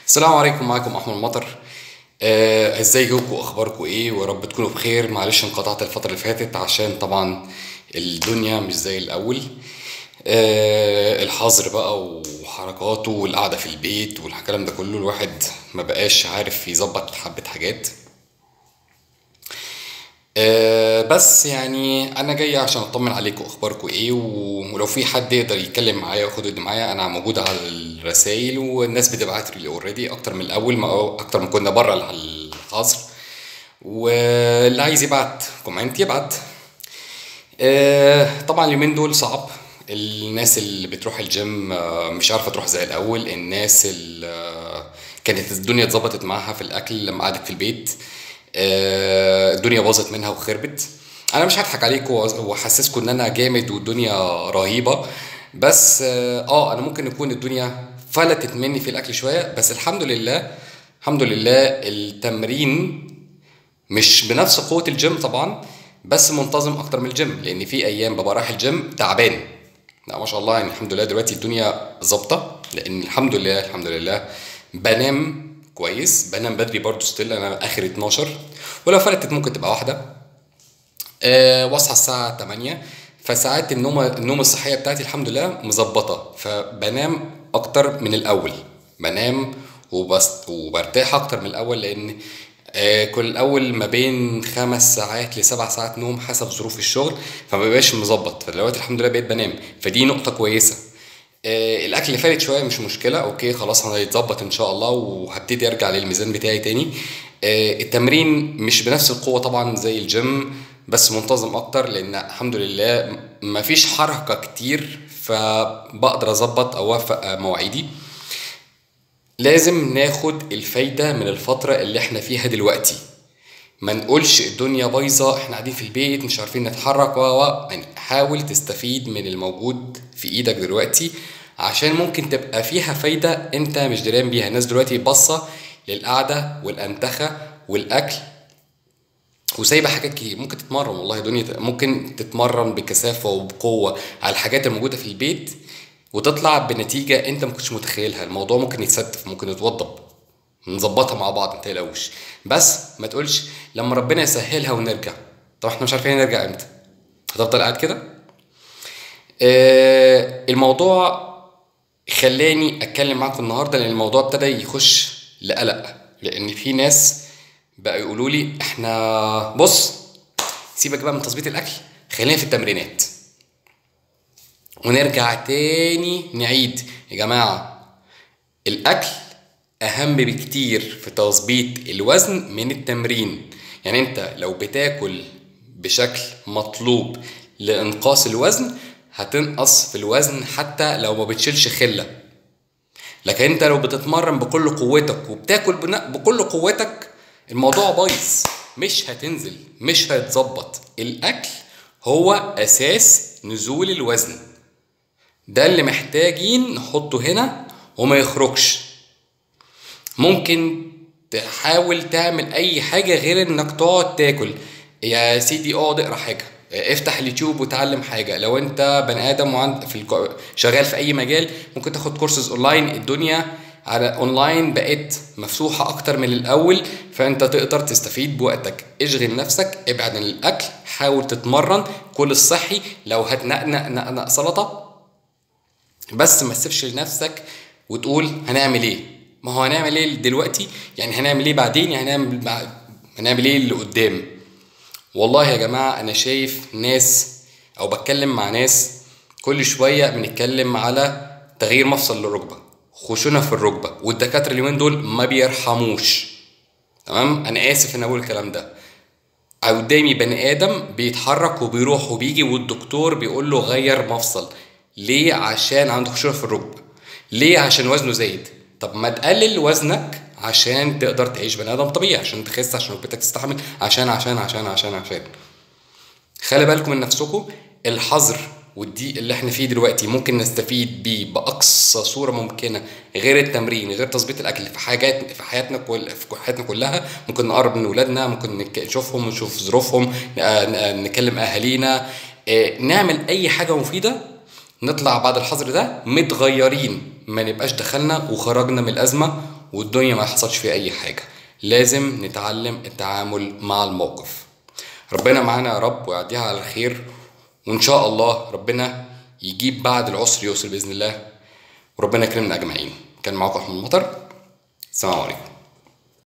السلام عليكم معاكم احمد مطر آه، ازيكم واخباركم ايه ويا رب تكونوا بخير معلش انقطعت الفتره اللي فاتت عشان طبعا الدنيا مش زي الاول آه، الحظر بقى وحركاته والقعده في البيت والكلام ده كله الواحد ما بقاش عارف يظبط حبه حاجات آه، بس يعني انا جاي عشان اطمن عليكم اخباركم ايه و- ولو في حد يقدر يتكلم معايا وياخد يد معايا انا موجود على الرسائل والناس بتبعت لي اوريدي اكتر من الاول ما اكتر ما كنا بره الحظر واللي عايز يبعت كومنت يبعت آه، طبعا اليومين دول صعب الناس اللي بتروح الجيم آه، مش عارفه تروح زي الاول الناس اللي آه، كانت الدنيا اتظبطت معاها في الاكل لما قعدت في البيت آه، الدنيا باظت منها وخربت انا مش هضحك عليكم واحسسكم ان انا جامد والدنيا رهيبه بس اه آه، انا ممكن يكون الدنيا فلتت مني في الاكل شويه بس الحمد لله الحمد لله التمرين مش بنفس قوة الجيم طبعا بس منتظم أكتر من الجيم لأن في أيام ببقى رايح الجيم تعبان لا ما شاء الله يعني الحمد لله دلوقتي الدنيا ظابطة لأن الحمد لله الحمد لله بنام كويس بنام بدري برضو ستيل أنا آخر 12 ولو فلتت ممكن تبقى واحدة أه واصحى الساعة 8 فساعات النوم النوم الصحية بتاعتي الحمد لله مظبطة فبنام أكتر من الأول بنام وبس وبرتاح أكتر من الأول لأن آه كل الأول ما بين خمس ساعات لسبع ساعات نوم حسب ظروف الشغل فما بيبقاش مظبط فدلوقتي الحمد لله بقيت بنام فدي نقطة كويسة آه، الاكل اللي فارد شويه مش مشكله اوكي خلاص هيتظبط ان شاء الله وهبتدي ارجع للميزان بتاعي تاني آه، التمرين مش بنفس القوه طبعا زي الجيم بس منتظم اكتر لان الحمد لله مفيش حركه كتير فبقدر اظبط او اوفق آه، مواعيدي لازم ناخد الفايده من الفتره اللي احنا فيها دلوقتي ما نقولش الدنيا بايظه احنا قاعدين في البيت مش عارفين نتحرك و و يعني حاول تستفيد من الموجود في ايدك دلوقتي عشان ممكن تبقى فيها فايده انت مش دريان بيها الناس دلوقتي باصه للقعده والانتخه والاكل وسايبه حاجات كتير ممكن تتمرن والله دنيا ممكن تتمرن بكثافه وبقوه على الحاجات الموجوده في البيت وتطلع بنتيجه انت ما كنتش متخيلها الموضوع ممكن يتستف ممكن يتوضب نظبطها مع بعض ما تقلقوش بس ما تقولش لما ربنا يسهلها ونرجع طب احنا مش عارفين نرجع امتى هتفضل قاعد كده آه الموضوع خلاني اتكلم معاكم النهارده لان الموضوع ابتدى يخش لقلق لان في ناس بقى يقولوا لي احنا بص سيبك بقى من تظبيط الاكل خلينا في التمرينات ونرجع تاني نعيد يا جماعه الاكل اهم بكتير في تظبيط الوزن من التمرين يعني انت لو بتاكل بشكل مطلوب لانقاص الوزن هتنقص في الوزن حتى لو ما بتشيلش خله لكن انت لو بتتمرن بكل قوتك وبتاكل بن- بكل قوتك الموضوع بايظ مش هتنزل مش هيتظبط الاكل هو اساس نزول الوزن ده اللي محتاجين نحطه هنا وما يخرجش ممكن تحاول تعمل اي حاجه غير انك تقعد تاكل يا سيدي اقعد اقرا حاجه افتح اليوتيوب وتعلم حاجه لو انت بني ادم وعند في الكو... شغال في اي مجال ممكن تاخد كورسز اونلاين الدنيا على اونلاين بقت مفتوحه اكتر من الاول فانت تقدر تستفيد بوقتك اشغل نفسك ابعد عن الاكل حاول تتمرن كل الصحي لو هتنقنق نقنق سلطه بس ما تسيبش لنفسك وتقول هنعمل ايه ما هو هنعمل ايه دلوقتي يعني هنعمل ايه بعدين يعني هنعمل بعد هنعمل ايه اللي قدام والله يا جماعة أنا شايف ناس أو بتكلم مع ناس كل شوية بنتكلم على تغيير مفصل للركبة خشونة في الركبة والدكاترة اليومين دول ما بيرحموش تمام أنا آسف إن أقول الكلام ده قدامي بني ادم بيتحرك وبيروح وبيجي والدكتور بيقول له غير مفصل ليه عشان عنده خشونه في الركبه ليه عشان وزنه زايد طب ما تقلل وزنك عشان تقدر تعيش بني ادم طبيعي عشان تخس عشان ركبتك تستحمل عشان عشان عشان عشان عشان خلي بالكم من نفسكم الحظر والضيق اللي احنا فيه دلوقتي ممكن نستفيد بيه باقصى صوره ممكنه غير التمرين غير تظبيط الاكل في حاجات في حياتنا كل في حياتنا كلها ممكن نقرب من ولادنا ممكن نك- نشوفهم ونشوف ظروفهم آه، ن- نكلم اهالينا آه، نعمل اي حاجه مفيده نطلع بعد الحظر ده متغيرين ما نبقاش دخلنا وخرجنا من الازمه والدنيا ما يحصلش فيها اي حاجه لازم نتعلم التعامل مع الموقف ربنا معانا يا رب ويعديها على الخير وان شاء الله ربنا يجيب بعد العسر يسر باذن الله وربنا يكرمنا اجمعين كان معاكم احمد مطر السلام عليكم